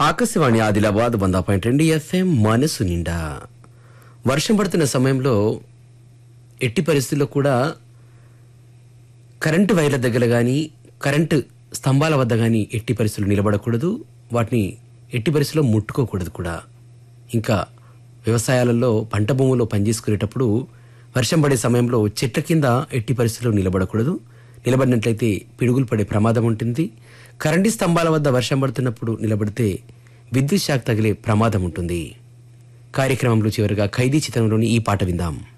ఆకాశవాణి ఆదిలాబాద్ వంద పాయింట్ రెండు ఎఫ్ఎం మనసు నిండా వర్షం పడుతున్న సమయంలో ఎట్టి పరిస్థితుల్లో కూడా కరెంటు వైర్ల దగ్గర కానీ కరెంటు స్తంభాల వద్ద కానీ ఎట్టి పరిస్థితులు నిలబడకూడదు వాటిని ఎట్టి పరిస్థితుల్లో ముట్టుకోకూడదు కూడా ఇంకా వ్యవసాయాలలో పంట భూముల్లో పనిచేసుకునేటప్పుడు వర్షం పడే సమయంలో చెట్ల కింద ఎట్టి పరిస్థితుల్లో నిలబడకూడదు నిలబడినట్లయితే పిడుగులు పడే ప్రమాదం ఉంటుంది కరెంటు స్తంభాల వద్ద వర్షం పడుతున్నప్పుడు నిలబడితే విద్యుత్ షాక్ తగిలే ప్రమాదం ఉంటుంది కార్యక్రమంలో చివరిగా ఖైదీ చిత్రంలోని ఈ పాట విందాం